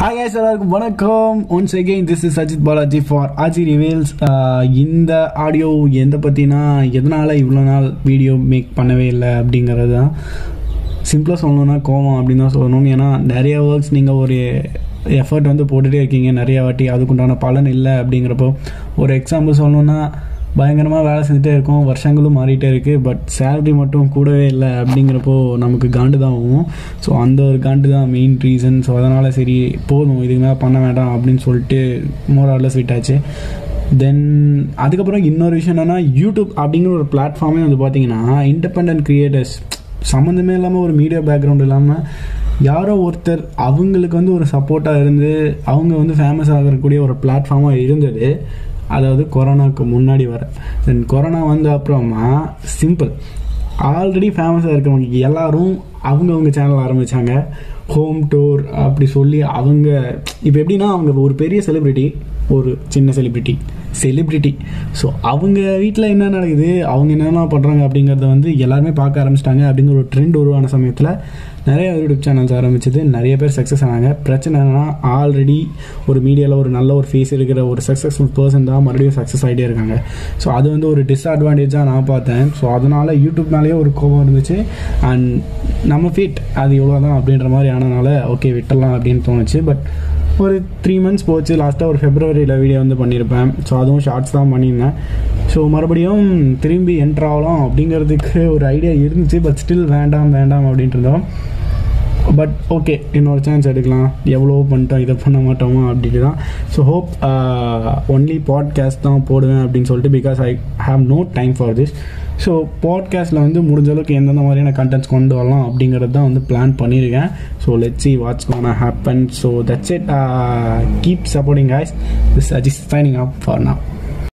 hi guys எல்லாருக்கும் வணக்கம் once again this is Ajith Balaji for Aji reels இந்த ஆடியோ எந்த பற்றினா எதனால் இவ்வளோ நாள் வீடியோ மேக் பண்ணவே இல்லை அப்படிங்கிறது தான் சிம்பிளாக சொல்லணும்னா கோவம் அப்படின்னு தான் சொல்லணும் ஏன்னா நிறைய ஒர்க்ஸ் நீங்கள் ஒரு எஃபர்ட் வந்து போட்டுகிட்டே இருக்கீங்க நிறைய வாட்டி அதுக்குண்டான பலன் இல்லை அப்படிங்கிறப்போ ஒரு எக்ஸாம்பிள் சொல்லணுன்னா பயங்கரமாக வேலை செஞ்சுட்டே இருக்கோம் வருஷங்களும் மாறிட்டே இருக்குது பட் சேலரி மட்டும் கூடவே இல்லை அப்படிங்கிறப்போ நமக்கு காண்டு தான் ஆகும் ஸோ அந்த ஒரு காண்டு தான் மெயின் ரீசன் ஸோ அதனால் சரி போதும் இதுக்கு மேலே பண்ண வேண்டாம் அப்படின்னு சொல்லிட்டு மோராலஸ் விட்டாச்சு தென் அதுக்கப்புறம் இன்னொரு விஷயம் என்னென்னா யூடியூப் அப்படிங்கிற ஒரு பிளாட்ஃபார்மே வந்து பார்த்தீங்கன்னா இண்டிபெண்ட் கிரியேட்டர்ஸ் சம்மந்தமே இல்லாமல் ஒரு மீடியா பேக்ரவுண்ட் இல்லாமல் யாரோ ஒருத்தர் அவங்களுக்கு வந்து ஒரு சப்போர்ட்டாக இருந்து அவங்க வந்து ஃபேமஸ் ஆகக்கூடிய ஒரு பிளாட்ஃபார்மாக இருந்தது அதாவது கொரோனாவுக்கு முன்னாடி வர தென் கொரோனா வந்த அப்புறமா சிம்பிள் ஆல்ரெடி ஃபேமஸாக இருக்கிறவங்க எல்லாரும் அவங்கவுங்க சேனல் ஆரம்பித்தாங்க ஹோம் டூர் அப்படி சொல்லி அவங்க இப்போ எப்படின்னா அவங்க ஒரு பெரிய செலிப்ரிட்டி ஒரு சின்ன செலிப்ரிட்டி செலிப்ரிட்டி ஸோ அவங்க வீட்டில் என்ன நடக்குது அவங்க என்னென்ன பண்ணுறாங்க அப்படிங்கிறத வந்து எல்லாருமே பார்க்க ஆரம்பிச்சிட்டாங்க அப்படிங்கிற ஒரு ட்ரெண்ட் உருவான சமயத்தில் நிறைய யூடியூப் சேனல்ஸ் ஆரம்பிச்சது நிறைய பேர் சக்ஸஸ் ஆனாங்க பிரச்சனை என்னன்னா ஆல்ரெடி ஒரு மீடியாவில் ஒரு நல்ல ஒரு ஃபேஸ் இருக்கிற ஒரு சக்ஸஸ்ஃபுல் பர்சன் தான் மறுபடியும் சக்ஸஸ் ஆகிட்டே இருக்காங்க ஸோ அது வந்து ஒரு டிஸ்அட்வான்டேஜாக நான் பார்த்தேன் ஸோ அதனால் யூடியூப் மேலேயே ஒரு கோபம் இருந்துச்சு அண்ட் நம்ம ஃபீட் அது இவ்வளோ தான் அப்படின்ற மாதிரி ஆனதுனால ஓகே விட்டுடலாம் அப்படின்னு தோணுச்சு பட் ஒரு த்ரீ மந்த்ஸ் போச்சு லாஸ்ட்டாக ஒரு ஃபெப்ரவரியில் வீடியோ வந்து பண்ணியிருப்பேன் ஸோ அதுவும் ஷார்ட்ஸ் தான் பண்ணியிருந்தேன் ஸோ மறுபடியும் திரும்பி என்ட்ரு ஆகலாம் அப்படிங்கிறதுக்கு ஒரு ஐடியா இருந்துச்சு பட் ஸ்டில் வேண்டாம் வேண்டாம் அப்படின்றதும் பட் ஓகே இன்னொரு சான்ஸ் எடுக்கலாம் எவ்வளோ பண்ணிட்டோம் இதை பண்ண மாட்டோமா அப்படின்ட்டு தான் ஸோ ஹோப் ஒன்லி பாட்காஸ்ட் தான் போடுவேன் அப்படின்னு சொல்லிட்டு because I have no time for this so பாட்காஸ்ட்டில் வந்து முடிஞ்ச அளவுக்கு எந்தெந்த மாதிரியான கண்டென்ட்ஸ் கொண்டு வரலாம் அப்படிங்கிறது தான் வந்து பிளான் பண்ணியிருக்கேன் so let see what's gonna happen so that's it keep supporting guys this Ajith signing up for now